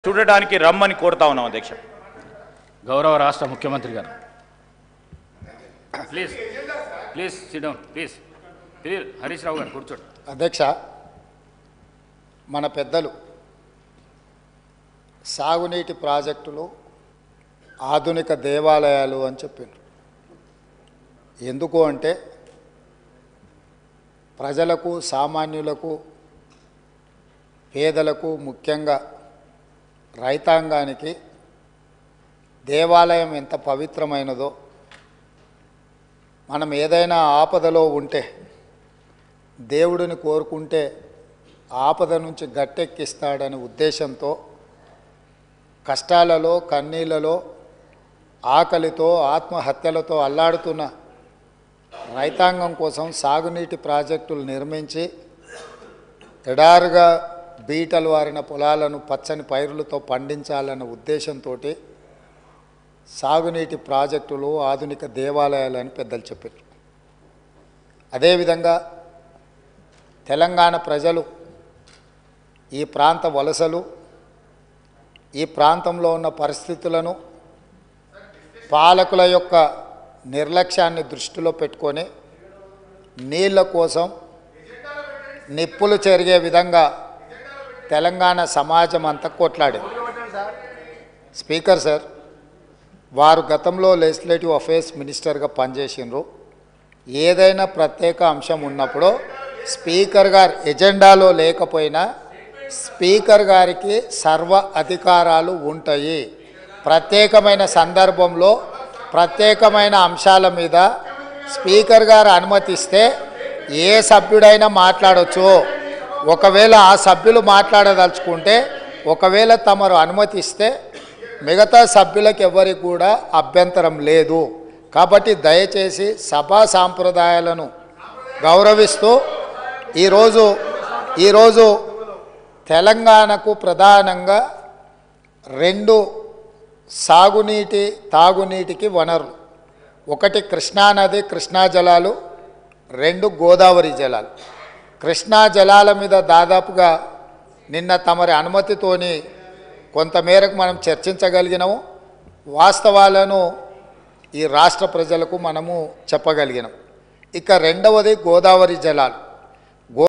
చూడడానికి రమ్మని కోరుతా ఉన్నాం అధ్యక్ష గౌరవ రాష్ట్ర ముఖ్యమంత్రి గారు please please sit down please please Harish Rao గారు కూర్చోండి అధ్యక్ష మన పెద్దలు సాగునీటి ప్రాజెక్టులు ఆధునిక దేవాలయాలు అని చెప్పిండ్రు ఎందుకు అంటే ప్రజలకు సామాన్యులకు పేదలకు ముఖ్యంగా రైతాంగానికి దేవాలయం ఎంత పవిత్రమైనదో మనం ఏదైనా ఆపదలో ఉంటే దేవుడిని కోరుకుంటే ఆపద నుంచి గట్టెక్కిస్తాడనే ఉద్దేశంతో కష్టాలలో కన్నీళ్లలో ఆకలితో ఆత్మహత్యలతో అల్లాడుతున్న రైతాంగం కోసం సాగునీటి ప్రాజెక్టులు నిర్మించి ఎడారుగా బీటలు వారిన పొలాలను పచ్చని పైరులతో పండించాలన్న ఉద్దేశంతో సాగునీటి ప్రాజెక్టులు ఆధునిక దేవాలయాలు అని పెద్దలు చెప్పారు అదేవిధంగా తెలంగాణ ప్రజలు ఈ ప్రాంత వలసలు ఈ ప్రాంతంలో ఉన్న పరిస్థితులను పాలకుల యొక్క నిర్లక్ష్యాన్ని దృష్టిలో పెట్టుకొని నీళ్ళ కోసం నిప్పులు చెరిగే విధంగా తెలంగాణ సమాజం అంతా కొట్లాడింది స్పీకర్ సార్ వారు గతంలో లెజిస్లేటివ్ అఫేర్స్ మినిస్టర్గా పనిచేసిండ్రు ఏదైనా ప్రత్యేక అంశం ఉన్నప్పుడు స్పీకర్ గారు ఎజెండాలో లేకపోయినా స్పీకర్ గారికి సర్వ అధికారాలు ఉంటాయి ప్రత్యేకమైన సందర్భంలో ప్రత్యేకమైన అంశాల మీద స్పీకర్ గారు అనుమతిస్తే ఏ సభ్యుడైనా మాట్లాడొచ్చు ఒకవేళ ఆ సభ్యులు మాట్లాడదలుచుకుంటే ఒకవేళ తమరు అనుమతిస్తే మిగతా సభ్యులకు ఎవరికి కూడా అభ్యంతరం లేదు కాబట్టి దయచేసి సభా సాంప్రదాయాలను గౌరవిస్తూ ఈరోజు ఈరోజు తెలంగాణకు ప్రధానంగా రెండు సాగునీటి తాగునీటికి వనరులు ఒకటి కృష్ణానది కృష్ణా జలాలు రెండు గోదావరి జలాలు కృష్ణా జలాల మీద దాదాపుగా నిన్న తమరి అనుమతితోని కొంతమేరకు మనం చర్చించగలిగినాము వాస్తవాలను ఈ రాష్ట్ర ప్రజలకు మనము చెప్పగలిగినాం ఇక రెండవది గోదావరి జలాలు